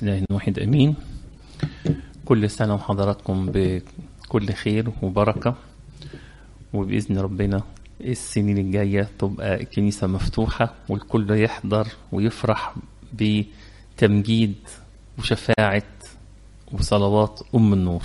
إله واحد أمين كل سنة وحضراتكم بكل خير وبركة وبإذن ربنا السنين الجاية تبقى الكنيسة مفتوحة والكل يحضر ويفرح بتمجيد وشفاعة وصلوات أم النور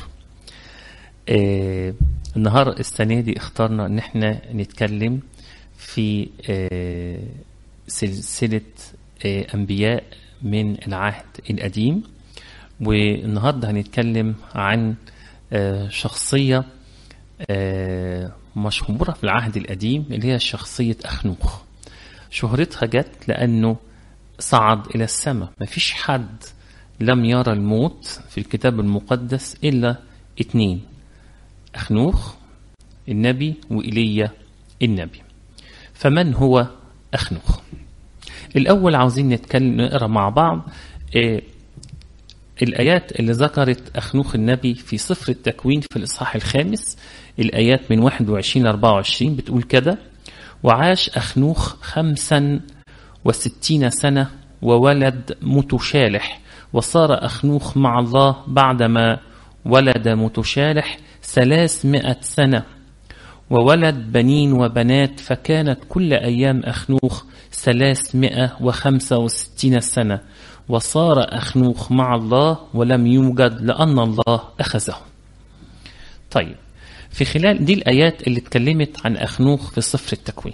آه النهار السنة دي اخترنا ان احنا نتكلم في آه سلسلة آه أنبياء من العهد القديم والنهاردة هنتكلم عن آه شخصية آه مشهورة في العهد القديم اللي هي شخصية أخنوخ شهرتها جت لأنه صعد إلى السماء مفيش حد لم يرى الموت في الكتاب المقدس إلا اتنين أخنوخ النبي وإيليا النبي فمن هو أخنوخ الأول عاوزين نتكلم نقرأ مع بعض آه الآيات اللي ذكرت أخنوخ النبي في سفر التكوين في الإصحاح الخامس الآيات من 21 ل 24 بتقول كده وعاش أخنوخ خمسا وستين سنة وولد متشالح وصار أخنوخ مع الله بعدما ولد متشالح ثلاثمائة سنة وولد بنين وبنات فكانت كل أيام أخنوخ ثلاثمائة وخمسة وستين سنة وصار أخنوخ مع الله ولم يوجد لأن الله أخذه طيب في خلال دي الآيات اللي اتكلمت عن أخنوخ في صفر التكوين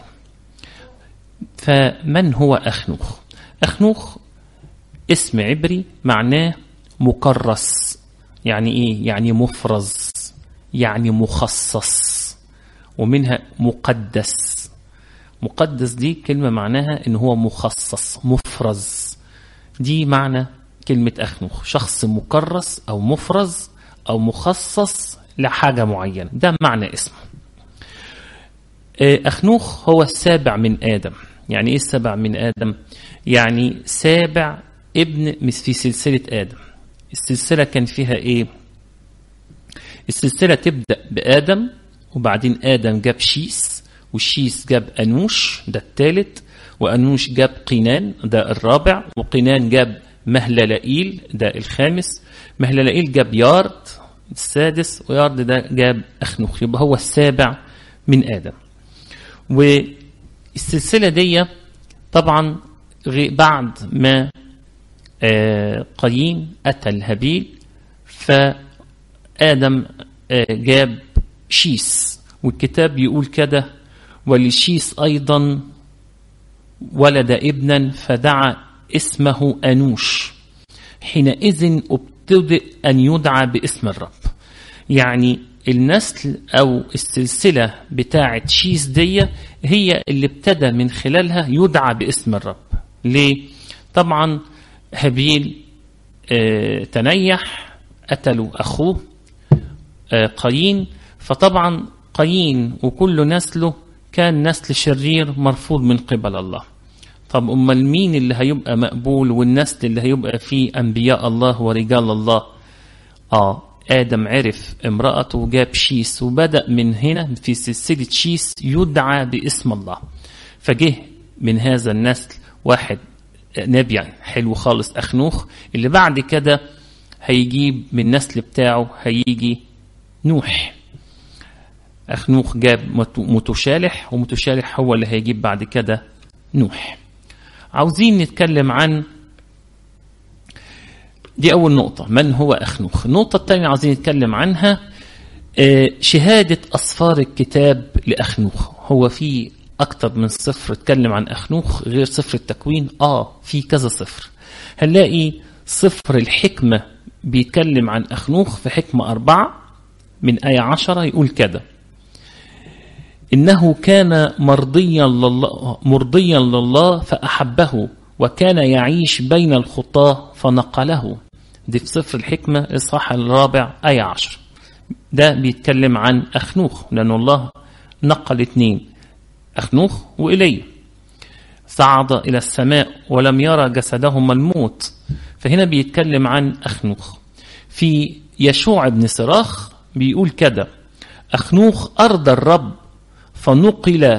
فمن هو أخنوخ أخنوخ اسم عبري معناه مكرس يعني إيه يعني مفرز يعني مخصص ومنها مقدس مقدس دي كلمة معناها إن هو مخصص مفرز دي معنى كلمة أخنوخ شخص مكرس أو مفرز أو مخصص لحاجة معينة ده معنى اسمه أخنوخ هو السابع من آدم يعني إيه السابع من آدم يعني سابع ابن في سلسلة آدم السلسلة كان فيها إيه السلسلة تبدأ بآدم وبعدين آدم جاب شيس والشيس جاب أنوش ده الثالث وأنوش جاب قينان ده الرابع وقينان جاب مهللائيل ده الخامس مهللائيل جاب يارد السادس ويارد ده جاب أخنوخ يبقى هو السابع من آدم والسلسلة دي طبعا بعد ما قايين قتل هابيل فآدم جاب شيس والكتاب يقول كده ولشيس أيضا ولد ابنا فدعا اسمه أنوش حينئذ ابتدئ أن يدعى باسم الرب يعني النسل أو السلسلة بتاعة شيس دي هي اللي ابتدى من خلالها يدعى باسم الرب ليه؟ طبعا هابيل اه تنيح قتلوا أخوه اه قايين فطبعا قايين وكل نسله كان نسل شرير مرفوض من قبل الله طب أمال مين اللي هيبقى مقبول والنسل اللي هيبقى فيه أنبياء الله ورجال الله آه آدم عرف امرأته وجاب شيس وبدأ من هنا في سلسلة شيس يدعى باسم الله فجه من هذا النسل واحد نبي حلو خالص أخنوخ اللي بعد كده هيجيب من النسل بتاعه هيجي نوح أخنوخ جاب متشالح ومتشالح هو اللي هيجيب بعد كده نوح عاوزين نتكلم عن دي أول نقطة من هو أخنوخ النقطة الثانية عاوزين نتكلم عنها شهادة أصفار الكتاب لأخنوخ هو في أكتر من صفر اتكلم عن أخنوخ غير صفر التكوين آه في كذا صفر هنلاقي صفر الحكمة بيتكلم عن أخنوخ في حكمة أربعة من آية عشرة يقول كده إنه كان مرضيا لله, مرضيا لله فأحبه وكان يعيش بين الخطاة فنقله دي في سفر الحكمة الصح الرابع آية عشر ده بيتكلم عن أخنوخ لأن الله نقل اثنين أخنوخ وإليه صعد إلى السماء ولم يرى جسدهما الموت فهنا بيتكلم عن أخنوخ في يشوع بن صراخ بيقول كده أخنوخ أرض الرب فنقل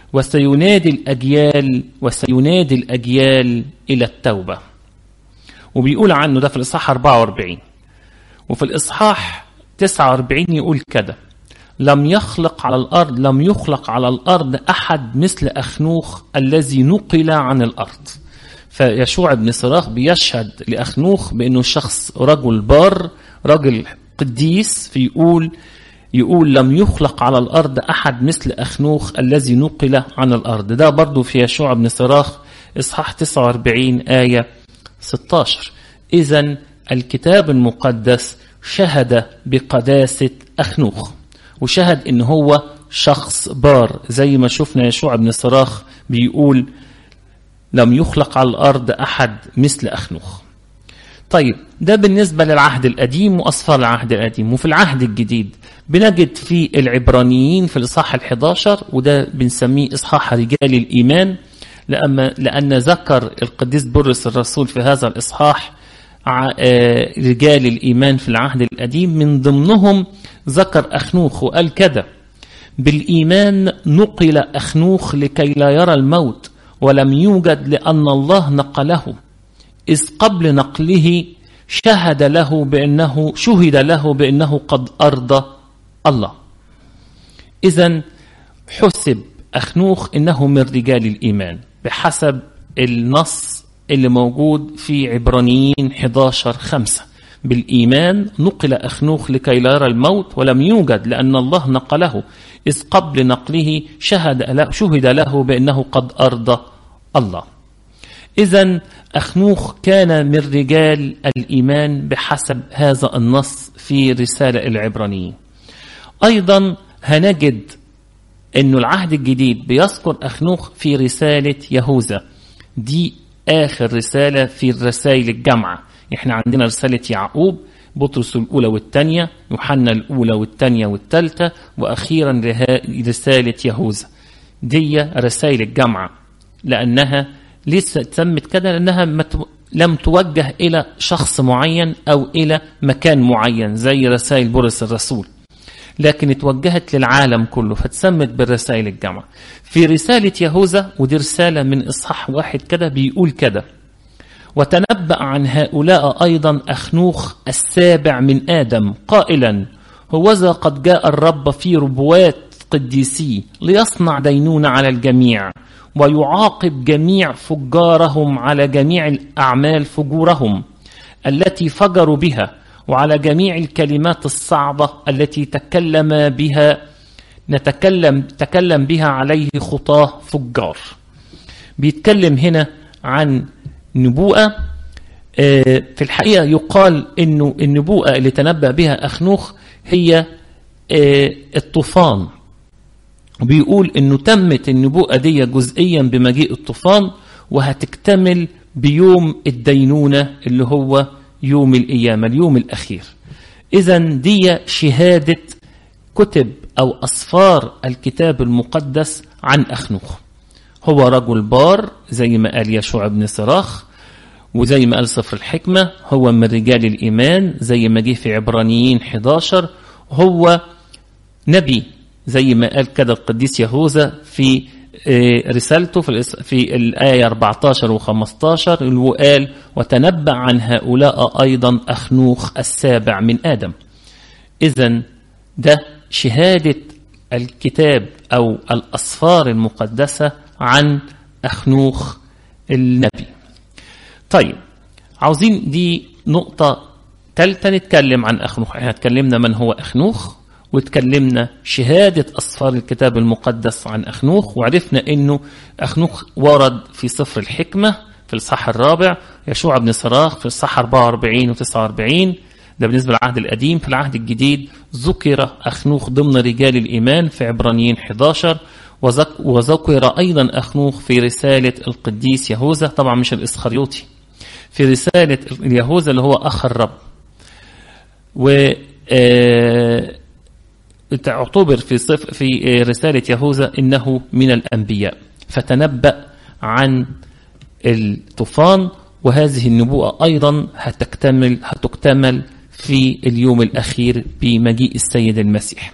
وسينادي الأجيال وسينادي الأجيال إلى التوبة وبيقول عنه ده في الإصحاح 44 وفي الإصحاح 49 يقول كده لم يخلق على الأرض لم يخلق على الأرض أحد مثل أخنوخ الذي نقل عن الأرض فيشوع بن صراخ بيشهد لأخنوخ بأنه شخص رجل بار رجل قديس فيقول يقول لم يخلق على الأرض أحد مثل أخنوخ الذي نقل عن الأرض ده برضو في يشوع بن صراخ إصحاح 49 آية 16 إذا الكتاب المقدس شهد بقداسة أخنوخ وشهد إن هو شخص بار زي ما شفنا يشوع بن صراخ بيقول لم يخلق على الأرض أحد مثل أخنوخ طيب ده بالنسبة للعهد القديم وأصفار العهد القديم وفي العهد الجديد بنجد في العبرانيين في الإصحاح ال11 وده بنسميه إصحاح رجال الإيمان لأما لأن ذكر القديس بولس الرسول في هذا الإصحاح رجال الإيمان في العهد القديم من ضمنهم ذكر أخنوخ وقال كده بالإيمان نقل أخنوخ لكي لا يرى الموت ولم يوجد لأن الله نقله إذ قبل نقله شهد له بأنه شهد له بأنه قد أرضى الله إذا حسب أخنوخ إنه من رجال الإيمان بحسب النص اللي موجود في عبرانيين 11 5 بالإيمان نقل أخنوخ لكي لا يرى الموت ولم يوجد لأن الله نقله إذ قبل نقله شهد له, شهد له بأنه قد أرضى الله إذا أخنوخ كان من رجال الإيمان بحسب هذا النص في رسالة العبرانيين أيضا هنجد أن العهد الجديد بيذكر أخنوخ في رسالة يهوذا دي آخر رسالة في الرسائل الجامعة احنا عندنا رسالة يعقوب بطرس الأولى والثانية يوحنا الأولى والثانية والثالثة وأخيرا رسالة يهوذا دي رسائل الجامعة لأنها لسه تسمت كده لأنها لم توجه إلى شخص معين أو إلى مكان معين زي رسائل بولس الرسول لكن اتوجهت للعالم كله فتسمت بالرسائل الجامعة في رسالة يهوذا ودي رسالة من إصحاح واحد كده بيقول كده وتنبأ عن هؤلاء أيضا أخنوخ السابع من آدم قائلا هوذا قد جاء الرب في ربوات قديسي ليصنع دينون على الجميع ويعاقب جميع فجارهم على جميع الأعمال فجورهم التي فجروا بها وعلى جميع الكلمات الصعبة التي تكلم بها نتكلم تكلم بها عليه خطاه فجار بيتكلم هنا عن نبوءة في الحقيقة يقال انه النبوءة اللي تنبأ بها أخنوخ هي الطوفان وبيقول انه تمت النبوءة دي جزئيا بمجيء الطوفان وهتكتمل بيوم الدينونة اللي هو يوم القيامة اليوم الأخير إذا دي شهادة كتب أو أصفار الكتاب المقدس عن أخنوخ هو رجل بار زي ما قال يشوع بن صراخ وزي ما قال سفر الحكمة هو من رجال الإيمان زي ما جه في عبرانيين 11 هو نبي زي ما قال كده القديس يهوذا في رسالته في, في الآية 14 و15 اللي قال وتنبأ عن هؤلاء أيضا أخنوخ السابع من آدم إذا ده شهادة الكتاب أو الأصفار المقدسة عن أخنوخ النبي طيب عاوزين دي نقطة ثالثة نتكلم عن أخنوخ احنا اتكلمنا من هو أخنوخ واتكلمنا شهادة أصفار الكتاب المقدس عن أخنوخ وعرفنا أنه أخنوخ ورد في سفر الحكمة في الصح الرابع يشوع بن صراخ في الصح 44 و 49 ده بالنسبة للعهد القديم في العهد الجديد ذكر أخنوخ ضمن رجال الإيمان في عبرانيين 11 وذكر أيضا أخنوخ في رسالة القديس يهوذا طبعا مش الإسخريوطي في رسالة يهوذا اللي هو أخ الرب و اعتبر في صف في رسالة يهوذا إنه من الأنبياء فتنبأ عن الطوفان وهذه النبوءة أيضا هتكتمل هتكتمل في اليوم الأخير بمجيء السيد المسيح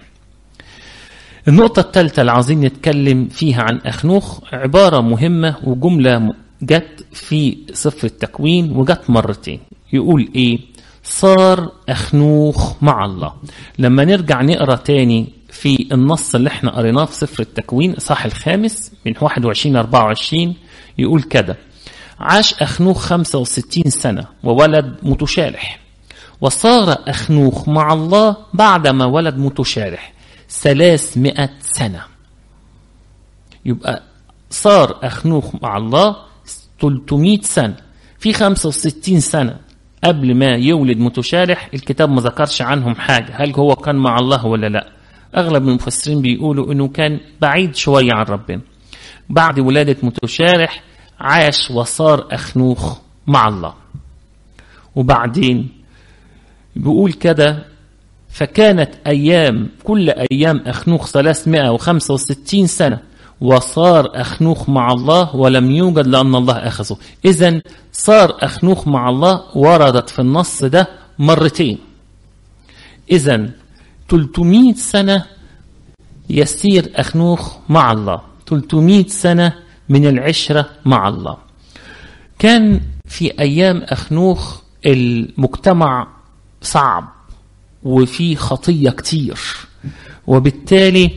النقطة الثالثة اللي عاوزين نتكلم فيها عن أخنوخ عبارة مهمة وجملة جت في سفر التكوين وجت مرتين يقول ايه صار أخنوخ مع الله لما نرجع نقرا تاني في النص اللي احنا قريناه في سفر التكوين صح الخامس من 21 ل 24 يقول كده عاش أخنوخ 65 سنة وولد متشالح وصار أخنوخ مع الله بعدما ولد متشالح 300 سنة يبقى صار أخنوخ مع الله 300 سنة في 65 سنة قبل ما يولد متشالح الكتاب ما ذكرش عنهم حاجة هل هو كان مع الله ولا لا أغلب المفسرين بيقولوا أنه كان بعيد شوية عن ربنا بعد ولادة متشالح عاش وصار أخنوخ مع الله وبعدين بيقول كده فكانت أيام كل أيام أخنوخ 365 سنة وصار أخنوخ مع الله ولم يوجد لأن الله أخذه إذا صار أخنوخ مع الله وردت في النص ده مرتين إذا 300 سنة يسير أخنوخ مع الله 300 سنة من العشرة مع الله كان في أيام أخنوخ المجتمع صعب وفي خطية كتير وبالتالي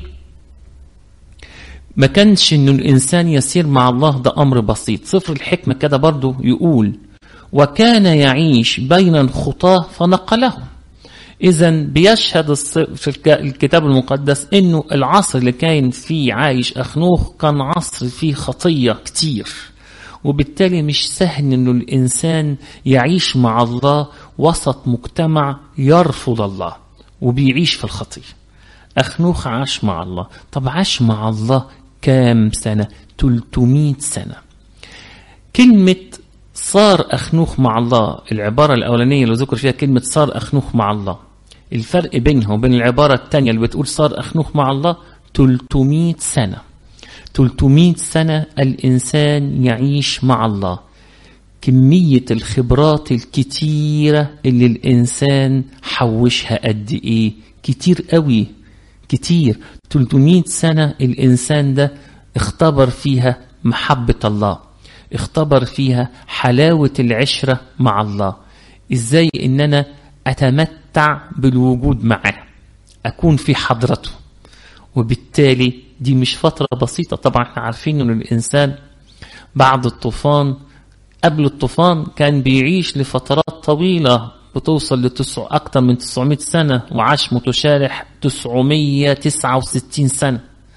ما كانش انه الانسان يسير مع الله ده امر بسيط صفر الحكمة كده برضو يقول وكان يعيش بين الخطاة فنقلهم اذا بيشهد في الكتاب المقدس انه العصر اللي كان فيه عايش اخنوخ كان عصر فيه خطية كتير وبالتالي مش سهل انه الانسان يعيش مع الله وسط مجتمع يرفض الله وبيعيش في الخطيه أخنوخ عاش مع الله طب عاش مع الله كام سنة 300 سنة كلمة صار أخنوخ مع الله العبارة الأولانية اللي ذكر فيها كلمة صار أخنوخ مع الله الفرق بينها وبين العبارة الثانية اللي بتقول صار أخنوخ مع الله 300 سنة 300 سنة الإنسان يعيش مع الله كمية الخبرات الكتيرة اللي الإنسان حوشها قد إيه كتير قوي كتير 300 سنة الإنسان ده اختبر فيها محبة الله اختبر فيها حلاوة العشرة مع الله ازاي ان انا اتمتع بالوجود معاه اكون في حضرته وبالتالي دي مش فترة بسيطة طبعا احنا عارفين ان الانسان بعد الطوفان قبل الطوفان كان بيعيش لفترات طويلة بتوصل لتسع أكثر من 900 سنة وعاش متشارح 969 سنة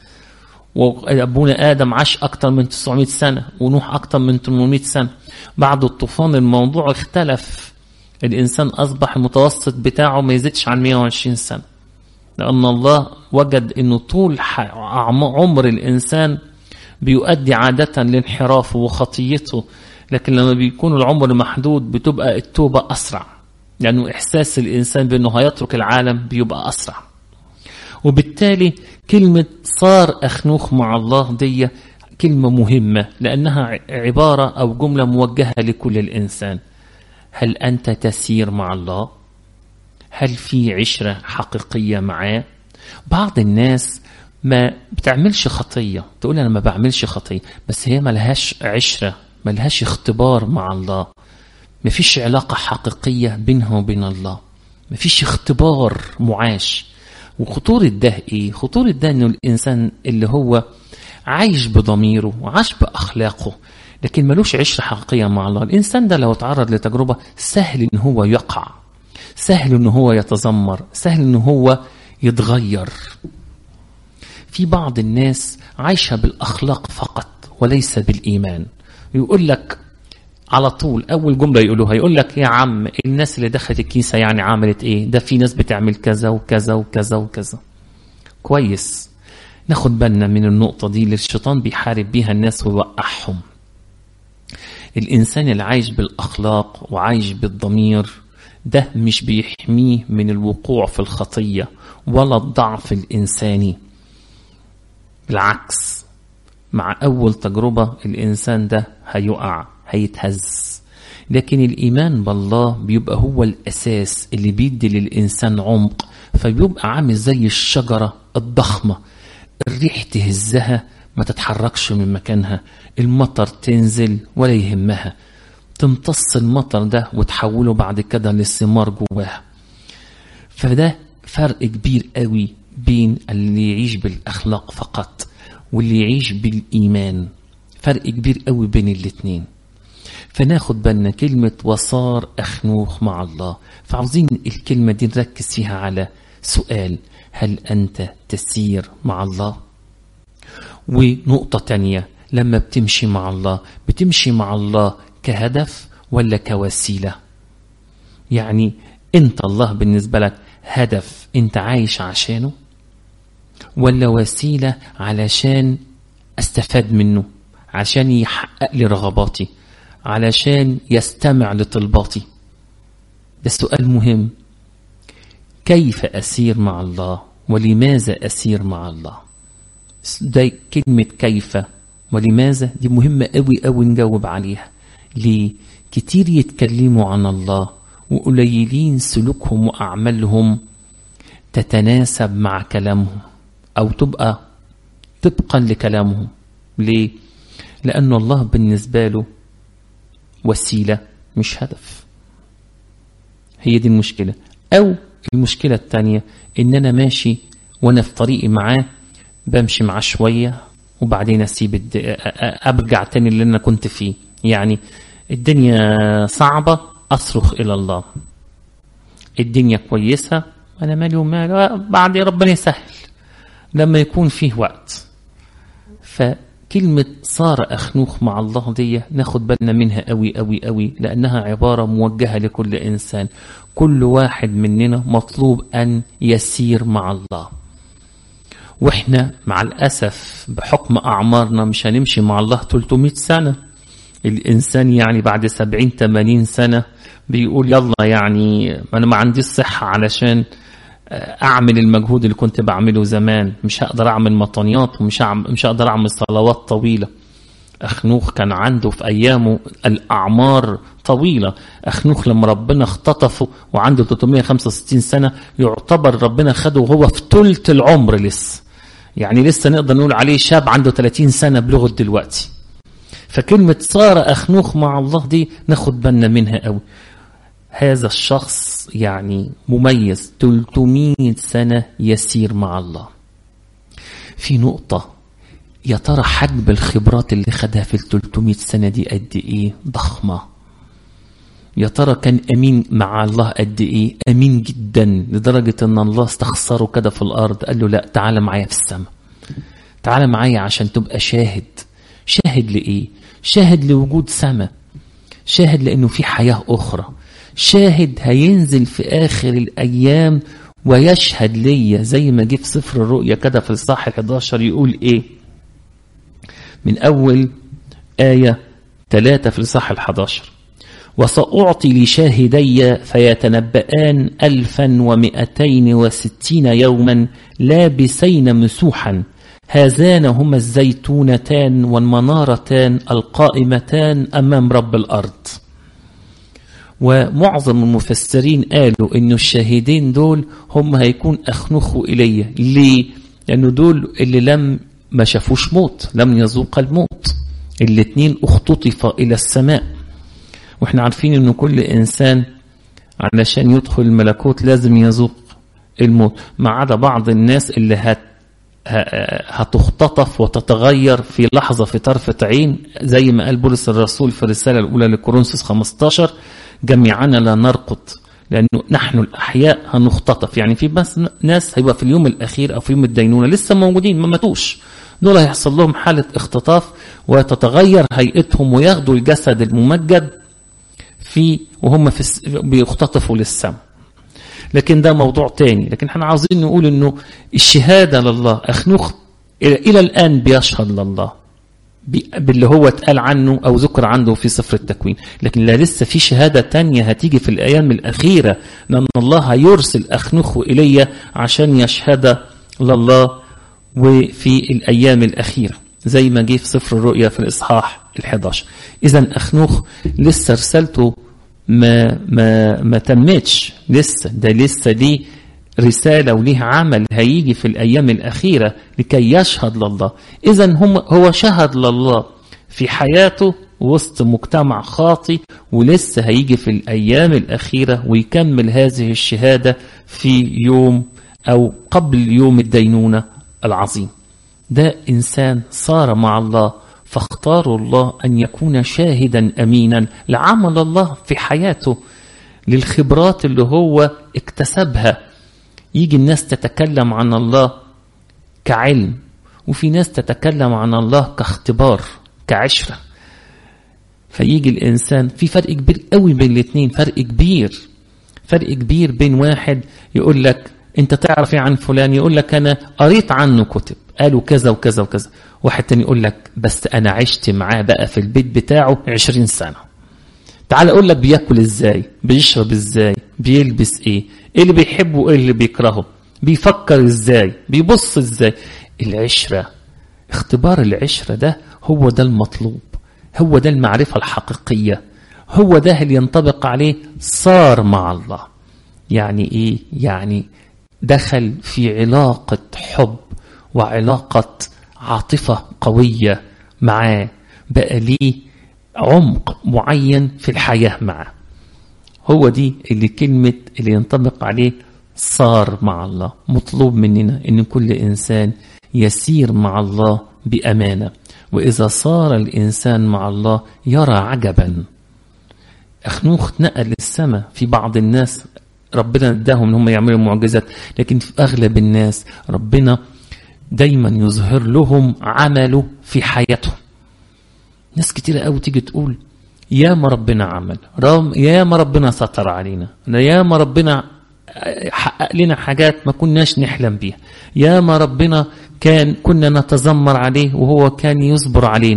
وأبونا آدم عاش أكثر من 900 سنة ونوح أكثر من 800 سنة بعد الطوفان الموضوع اختلف الإنسان أصبح المتوسط بتاعه ما يزيدش عن 120 سنة لأن الله وجد أنه طول عمر الإنسان بيؤدي عادة لانحرافه وخطيته لكن لما بيكون العمر محدود بتبقى التوبة أسرع لأنه إحساس الإنسان بأنه هيترك العالم بيبقى أسرع وبالتالي كلمة صار أخنوخ مع الله دي كلمة مهمة لأنها عبارة أو جملة موجهة لكل الإنسان هل أنت تسير مع الله؟ هل في عشرة حقيقية معاه؟ بعض الناس ما بتعملش خطية تقول أنا ما بعملش خطية بس هي ملهاش عشرة ملهاش اختبار مع الله مفيش علاقة حقيقية بينها وبين الله مفيش اختبار معاش وخطورة ده ايه خطورة ده انه الانسان اللي هو عايش بضميره وعاش باخلاقه لكن ملوش عشرة حقيقية مع الله الانسان ده لو اتعرض لتجربة سهل ان هو يقع سهل ان هو يتذمر سهل ان هو يتغير في بعض الناس عايشة بالاخلاق فقط وليس بالايمان يقول لك على طول اول جمله يقولوها يقول لك يا عم الناس اللي دخلت الكنيسه يعني عملت ايه ده في ناس بتعمل كذا وكذا وكذا وكذا كويس ناخد بالنا من النقطه دي اللي الشيطان بيحارب بيها الناس ويوقعهم الانسان اللي عايش بالاخلاق وعايش بالضمير ده مش بيحميه من الوقوع في الخطيه ولا الضعف الانساني بالعكس مع اول تجربه الانسان ده هيقع هيتهز لكن الإيمان بالله بيبقى هو الأساس اللي بيدي للإنسان عمق فبيبقى عامل زي الشجرة الضخمة الريح تهزها ما تتحركش من مكانها المطر تنزل ولا يهمها تمتص المطر ده وتحوله بعد كده للثمار جواها فده فرق كبير قوي بين اللي يعيش بالأخلاق فقط واللي يعيش بالإيمان فرق كبير قوي بين الاتنين فناخد بالنا كلمة وصار أخنوخ مع الله فعاوزين الكلمة دي نركز فيها على سؤال هل أنت تسير مع الله ونقطة تانية لما بتمشي مع الله بتمشي مع الله كهدف ولا كوسيلة يعني انت الله بالنسبة لك هدف انت عايش عشانه ولا وسيلة علشان استفاد منه عشان يحقق لي رغباتي علشان يستمع لطلباتي ده سؤال مهم كيف أسير مع الله ولماذا أسير مع الله ده كلمة كيف ولماذا دي مهمة قوي قوي نجاوب عليها ليه كتير يتكلموا عن الله وقليلين سلوكهم وأعمالهم تتناسب مع كلامهم أو تبقى طبقا لكلامهم ليه لأن الله بالنسبة له وسيلة مش هدف هي دي المشكلة أو المشكلة التانية إن أنا ماشي وأنا في طريقي معاه بمشي معاه شوية وبعدين أسيب الد... أرجع تاني اللي أنا كنت فيه يعني الدنيا صعبة أصرخ إلى الله الدنيا كويسة أنا مالي ومال بعد ربنا يسهل لما يكون فيه وقت فكلمة صار أخنوخ مع الله دي ناخد بالنا منها قوي قوي قوي لأنها عبارة موجهة لكل إنسان كل واحد مننا مطلوب أن يسير مع الله وإحنا مع الأسف بحكم أعمارنا مش هنمشي مع الله 300 سنة الإنسان يعني بعد 70 80 سنة بيقول يلا يعني أنا ما عنديش صحة علشان اعمل المجهود اللي كنت بعمله زمان مش هقدر اعمل مطانيات ومش مش هقدر اعمل صلوات طويله اخنوخ كان عنده في ايامه الاعمار طويله اخنوخ لما ربنا اختطفه وعنده 365 سنه يعتبر ربنا خده وهو في ثلث العمر لسه يعني لسه نقدر نقول عليه شاب عنده 30 سنه بلغه دلوقتي فكلمه صار اخنوخ مع الله دي ناخد بالنا منها قوي هذا الشخص يعني مميز 300 سنة يسير مع الله في نقطة يا ترى حجم الخبرات اللي خدها في ال 300 سنة دي قد ايه ضخمة يا ترى كان امين مع الله قد ايه امين جدا لدرجة ان الله استخسره كده في الارض قال له لا تعالى معايا في السماء تعالى معايا عشان تبقى شاهد شاهد لايه شاهد لوجود سماء شاهد لانه في حياة اخرى شاهد هينزل في آخر الأيام ويشهد ليا زي ما جه في سفر الرؤيا كده في الصح 11 يقول إيه من أول آية 3 في الصح 11 وسأعطي لشاهدي فيتنبآن ألفا ومئتين وستين يوما لابسين مسوحا هذان هما الزيتونتان والمنارتان القائمتان أمام رب الأرض ومعظم المفسرين قالوا انه الشاهدين دول هم هيكون اخنخوا الي ليه لانه دول اللي لم ما شافوش موت لم يذوق الموت الاثنين اختطف الى السماء واحنا عارفين ان كل انسان علشان يدخل الملكوت لازم يذوق الموت ما عدا بعض الناس اللي هت هتختطف وتتغير في لحظة في طرفة عين زي ما قال بولس الرسول في الرسالة الأولى لكورنثوس 15 جميعنا لا نرقد لأنه نحن الأحياء هنختطف يعني في بس ناس هيبقى في اليوم الأخير أو في يوم الدينونة لسه موجودين ما ماتوش دول هيحصل لهم حالة اختطاف وتتغير هيئتهم وياخدوا الجسد الممجد في وهم في بيختطفوا للسماء لكن ده موضوع تاني لكن احنا عاوزين نقول انه الشهادة لله اخنوخ الى الان بيشهد لله باللي هو اتقال عنه او ذكر عنه في سفر التكوين لكن لا لسه في شهادة تانية هتيجي في الايام الاخيرة لان الله هيرسل اخنوخ الي عشان يشهد لله وفي الايام الاخيرة زي ما جه في سفر الرؤيا في الاصحاح ال11 اذا اخنوخ لسه رسالته ما ما ما تمتش لسه ده لسه دي رسالة وليه عمل هيجي في الأيام الأخيرة لكي يشهد لله إذا هم هو شهد لله في حياته وسط مجتمع خاطي ولسه هيجي في الأيام الأخيرة ويكمل هذه الشهادة في يوم أو قبل يوم الدينونة العظيم ده إنسان صار مع الله فاختاروا الله أن يكون شاهدا أمينا لعمل الله في حياته للخبرات اللي هو اكتسبها يجي الناس تتكلم عن الله كعلم وفي ناس تتكلم عن الله كاختبار كعشرة فيجي الإنسان في فرق كبير قوي بين الاثنين فرق كبير فرق كبير بين واحد يقول لك انت تعرف ايه عن فلان يقول لك انا قريت عنه كتب قالوا كذا وكذا وكذا واحد تاني يقول لك بس انا عشت معاه بقى في البيت بتاعه عشرين سنة تعال اقول لك بياكل ازاي بيشرب ازاي بيلبس ايه ايه اللي بيحبه وايه اللي بيكرهه بيفكر ازاي بيبص ازاي العشرة اختبار العشرة ده هو ده المطلوب هو ده المعرفة الحقيقية هو ده اللي ينطبق عليه صار مع الله يعني ايه يعني دخل في علاقة حب وعلاقة عاطفة قوية معاه بقى ليه عمق معين في الحياة معه هو دي اللي كلمة اللي ينطبق عليه صار مع الله مطلوب مننا ان كل انسان يسير مع الله بامانه واذا صار الانسان مع الله يرى عجبا اخنوخ نقل للسماء في بعض الناس ربنا اداهم ان هم يعملوا معجزات لكن في اغلب الناس ربنا دايما يظهر لهم عمله في حياتهم ناس كتيرة قوي تيجي تقول يا ما ربنا عمل يا ما ربنا ستر علينا يا ما ربنا حقق لنا حاجات ما كناش نحلم بيها يا ما ربنا كان كنا نتذمر عليه وهو كان يصبر علينا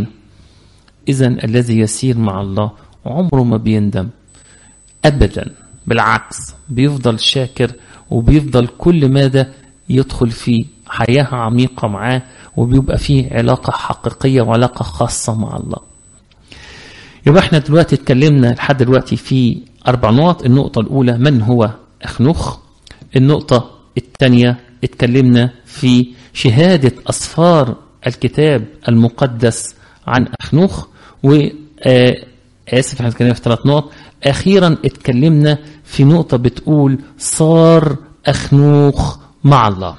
إذا الذي يسير مع الله عمره ما بيندم أبدا بالعكس بيفضل شاكر وبيفضل كل ماذا يدخل في حياة عميقة معاه وبيبقى فيه علاقة حقيقية وعلاقة خاصة مع الله يبقى احنا دلوقتي اتكلمنا لحد دلوقتي في أربع نقط النقطة الأولى من هو أخنوخ النقطة الثانية اتكلمنا في شهادة أصفار الكتاب المقدس عن أخنوخ و آسف احنا اتكلمنا في ثلاث نقط أخيرا اتكلمنا في نقطة بتقول صار أخنوخ مع الله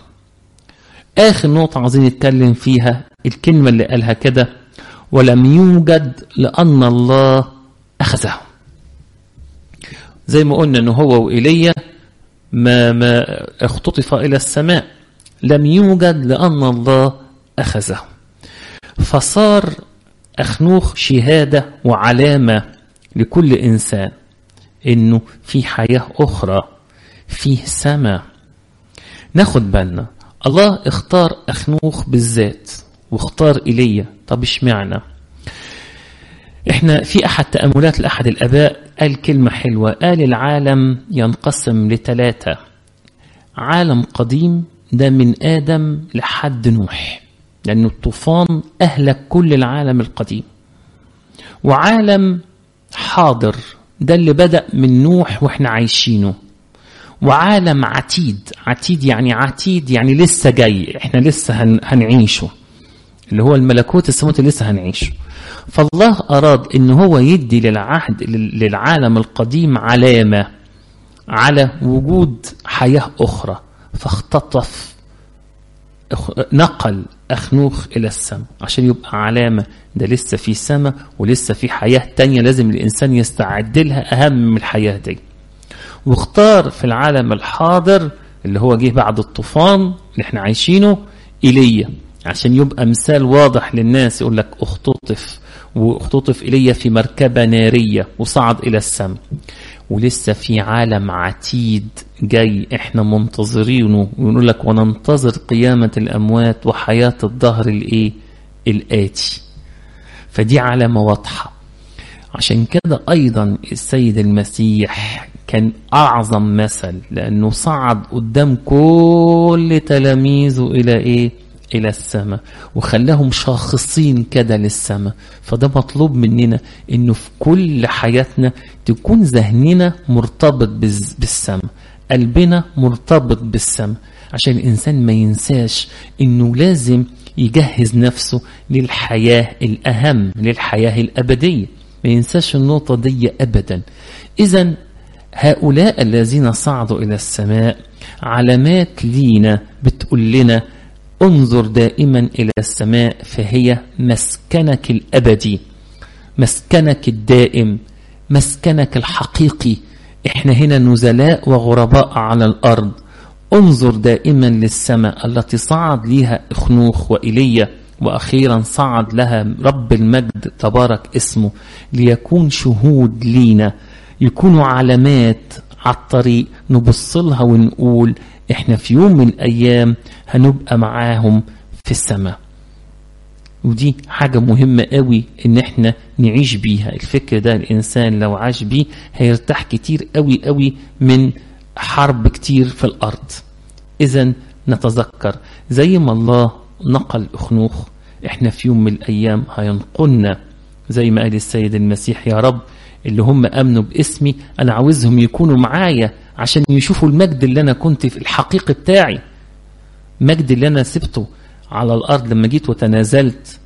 آخر نقطة عايزين نتكلم فيها الكلمة اللي قالها كده ولم يوجد لأن الله أخذه زي ما قلنا أنه هو وإيليا ما, ما اختطف إلى السماء لم يوجد لأن الله أخذه فصار أخنوخ شهادة وعلامة لكل إنسان إنه في حياة أخرى فيه سماء ناخد بالنا الله اختار أخنوخ بالذات واختار إيليا طب اشمعنى احنا في أحد تأملات لأحد الأباء قال كلمة حلوة قال العالم ينقسم لثلاثة عالم قديم ده من آدم لحد نوح لأن الطوفان أهلك كل العالم القديم وعالم حاضر ده اللي بدأ من نوح وإحنا عايشينه وعالم عتيد عتيد يعني عتيد يعني لسه جاي احنا لسه هن هنعيشه اللي هو الملكوت السماوات اللي لسه هنعيشه فالله أراد إن هو يدي للعهد للعالم القديم علامة على وجود حياة أخرى فاختطف نقل أخنوخ إلى السماء عشان يبقى علامة ده لسه في سماء ولسه في حياة تانية لازم الإنسان يستعد لها أهم من الحياة دي واختار في العالم الحاضر اللي هو جه بعد الطوفان اللي احنا عايشينه إيليا عشان يبقى مثال واضح للناس يقول لك اختطف واختطف إلي في مركبة نارية وصعد إلى السماء ولسه في عالم عتيد جاي احنا منتظرينه ويقول لك وننتظر قيامة الأموات وحياة الظهر الايه الآتي فدي علامة واضحة عشان كده أيضا السيد المسيح كان أعظم مثل لأنه صعد قدام كل تلاميذه إلى إيه إلى السماء وخلاهم شاخصين كده للسماء فده مطلوب مننا إنه في كل حياتنا تكون ذهننا مرتبط بالسماء قلبنا مرتبط بالسماء عشان الإنسان ما ينساش إنه لازم يجهز نفسه للحياة الأهم للحياة الأبدية ما ينساش النقطة دي أبدا إذا هؤلاء الذين صعدوا إلى السماء علامات لينا بتقول لنا انظر دائما إلى السماء فهي مسكنك الأبدي مسكنك الدائم مسكنك الحقيقي احنا هنا نزلاء وغرباء على الأرض انظر دائما للسماء التي صعد ليها اخنوخ وإيليا وأخيرا صعد لها رب المجد تبارك اسمه ليكون شهود لينا يكونوا علامات على الطريق نبص لها ونقول احنا في يوم من الأيام هنبقى معاهم في السماء ودي حاجة مهمة قوي ان احنا نعيش بيها الفكر ده الانسان لو عاش بيه هيرتاح كتير قوي قوي من حرب كتير في الارض اذا نتذكر زي ما الله نقل اخنوخ احنا في يوم من الايام هينقلنا زي ما قال السيد المسيح يا رب اللي هم امنوا باسمي انا عاوزهم يكونوا معايا عشان يشوفوا المجد اللي انا كنت في الحقيقي بتاعي مجد اللي انا سبته على الارض لما جيت وتنازلت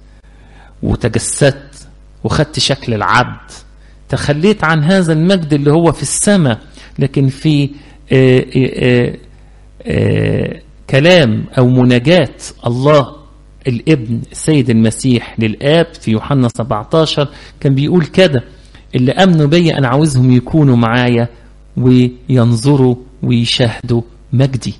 وتجسدت وخدت شكل العبد تخليت عن هذا المجد اللي هو في السماء لكن في آآ آآ آآ كلام او مناجاة الله الابن السيد المسيح للاب في يوحنا 17 كان بيقول كده اللي امنوا بيا انا عاوزهم يكونوا معايا وينظروا ويشاهدوا مجدي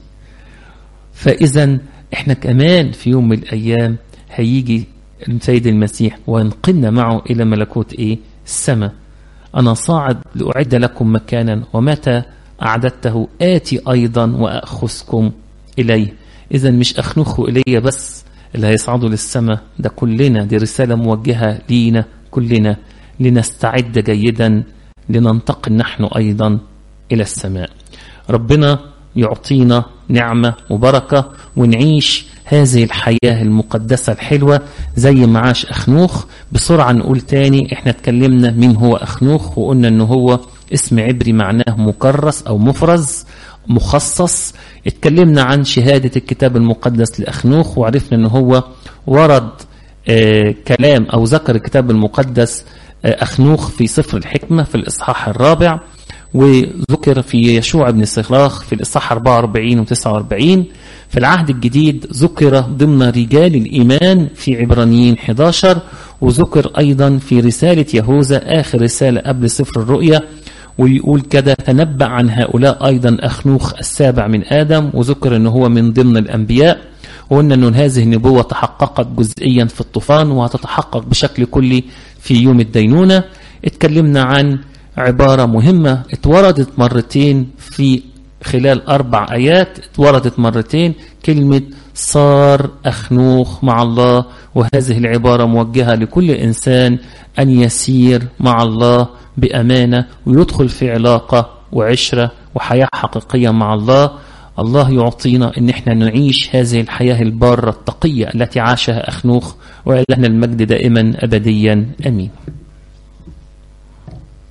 فاذا احنا كمان في يوم من الايام هيجي السيد المسيح وينقلنا معه الى ملكوت ايه السماء انا صاعد لاعد لكم مكانا ومتى اعددته اتي ايضا واخذكم اليه اذا مش اخنخوا الي بس اللي هيصعدوا للسماء ده كلنا دي رساله موجهه لينا كلنا لنستعد جيدا لننتقل نحن ايضا الى السماء ربنا يعطينا نعمه وبركه ونعيش هذه الحياة المقدسة الحلوة زي ما عاش أخنوخ بسرعة نقول تاني احنا اتكلمنا مين هو أخنوخ وقلنا انه هو اسم عبري معناه مكرس أو مفرز مخصص اتكلمنا عن شهادة الكتاب المقدس لأخنوخ وعرفنا انه هو ورد آه كلام أو ذكر الكتاب المقدس آه أخنوخ في سفر الحكمة في الإصحاح الرابع وذكر في يشوع بن صراخ في الإصحاح 44 و 49 في العهد الجديد ذكر ضمن رجال الإيمان في عبرانيين 11 وذكر أيضا في رسالة يهوذا آخر رسالة قبل سفر الرؤيا ويقول كده تنبأ عن هؤلاء أيضا أخنوخ السابع من آدم وذكر أنه هو من ضمن الأنبياء وقلنا أن هذه النبوة تحققت جزئيا في الطوفان وهتتحقق بشكل كلي في يوم الدينونة اتكلمنا عن عبارة مهمة اتوردت مرتين في خلال أربع آيات اتوردت مرتين كلمة صار أخنوخ مع الله وهذه العبارة موجهة لكل إنسان أن يسير مع الله بأمانة ويدخل في علاقة وعشرة وحياة حقيقية مع الله الله يعطينا ان احنا نعيش هذه الحياة البارة التقية التي عاشها أخنوخ وإلهنا المجد دائما أبديا أمين